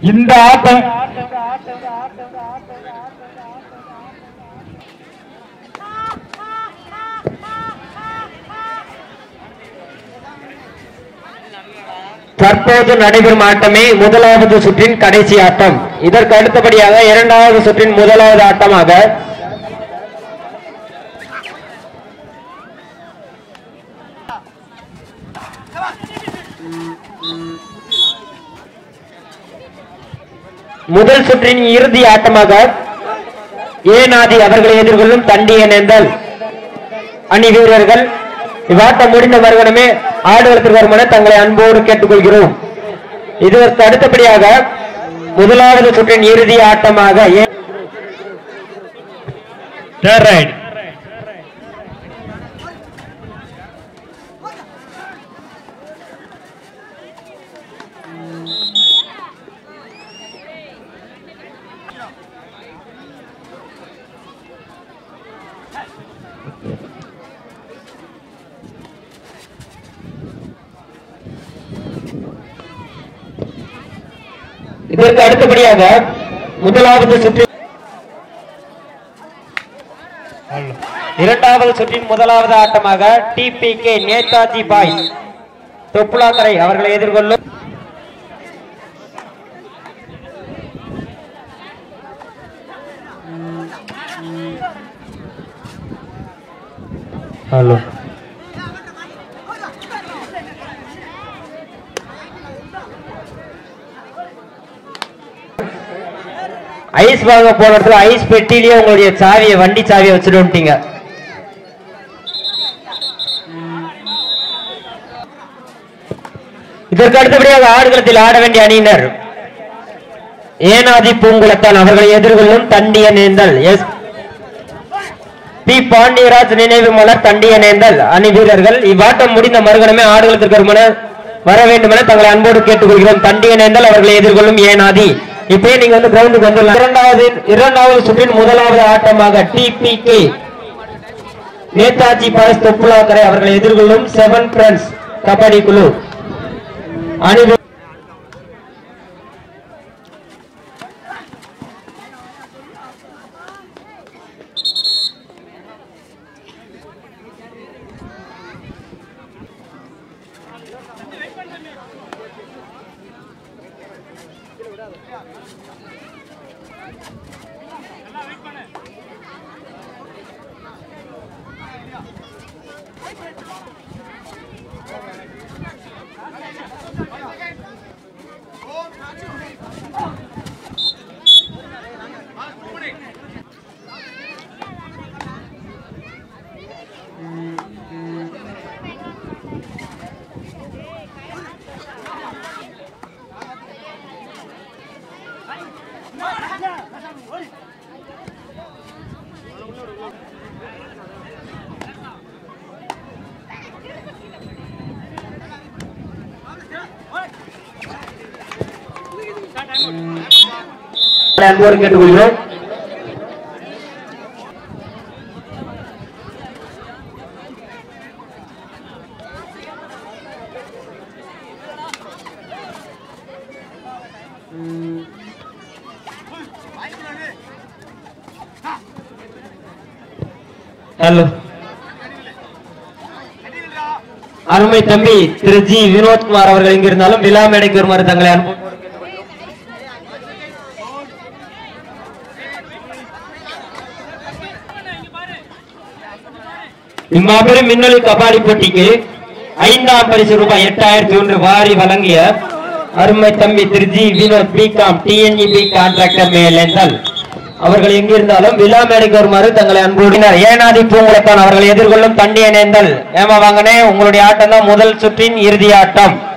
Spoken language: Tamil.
இந்த ஆட்டம் தற்போது நடைபெறும் ஆட்டமே முதலாவது சுற்றின் கடைசி ஆட்டம் இதற்கு அடுத்தபடியாக இரண்டாவது சுற்றின் முதலாவது ஆட்டமாக முதல் சுற்றின் இறுதி ஆட்டமாக ஏனாதி அவர்களை எதிர்கொள்ளும் தண்டியனேந்தல் அணி வீரர்கள் இவ்வாட்டம் முடிந்த மறுகணமே ஆடுகளத்திற்கு வருமான தங்களை அன்போடு கேட்டுக்கொள்கிறோம் இதற்கு அடுத்தபடியாக முதலாவது சுற்றின் இறுதி ஆட்டமாக ஏ- தேர்ட் ரைட் இதற்கு அடுத்தபடியாக முதலாவது சுற்று இரண்டாவது சுற்றின் முதலாவது ஆட்டமாக டிபிகே நேதாஜி பாய் தொப்புலாக்கரை அவர்களை எதிர்கொள்ளும் ஹலோ ஐஸ் வாங்க போன இடத்துல ஐஸ் பெட்டிலேயே உங்களுடைய சாவியை வண்டி சாவியை வச்சுட்டு வந்துட்டீங்க இதற்கு அடுத்தபடியாக ஆடுகளத்தில் ஆட வேண்டிய அணியினர் ஏனாதி பூங்குளத்தான் அவர்களை எதிர்கொள்ளும் தண்டிய நேந்தல் எஸ் பி பாண்டியராஜ் நினைவு மலர் தண்டிய நேந்தல் அணி வீரர்கள் இவ்வாட்டம் முடிந்த மறுகணமே ஆடுகளத்திற்கு வருமான வர வேண்டும் என தங்களை அன்போடு கேட்டுக்கொள்கிறோம் தண்டிய நேந்தல் அவர்களை எதிர்கொள்ளும் ஏனாதி இப்பயே நீங்க வந்து கிரவுண்டுக்கு வந்துடலாம் இரண்டாவது இரண்டாவது சுற்றின் முதலாவது ஆட்டமாக டிபிகே நேதாஜி பாய்ஸ் தொப்புலாக்கரை அவர்களை எதிர்கொள்ளும் செவன் ஃப்ரெண்ட்ஸ் கபடி குழு அணி வீ- அன்போடு கேட்டுக்கொள்கிறோம் ஹலோ அருமை தம்பி திரு ஜி வினோத்குமார் அவர்கள் எங்கிருந்தாலும் விழா மேடைக்கு வருமாறு தங்களை அன்பு இம்மாபெரும் மின்னொலி கபாடி போட்டிக்கு ஐந்தாம் பரிசு ரூபாய் எட்டாயிரத்தி ஒன்று வாரி வழங்கிய அருமை தம்பி Thiru G Vinoth B Com TNEB contractor மேலெந்தல் அவர்கள் எங்கிருந்தாலும் விழா மேடைக்கு வருமாறு தங்களை அன்புடினர் ஏனாதி பூங்குளத்தான் அவர்கள் எதிர்கொள்ளும் தண்டி இணைந்தல் ஏமா வாங்கனே உங்களுடைய ஆட்டம் தான் முதல் சுற்றின் இறுதி ஆட்டம்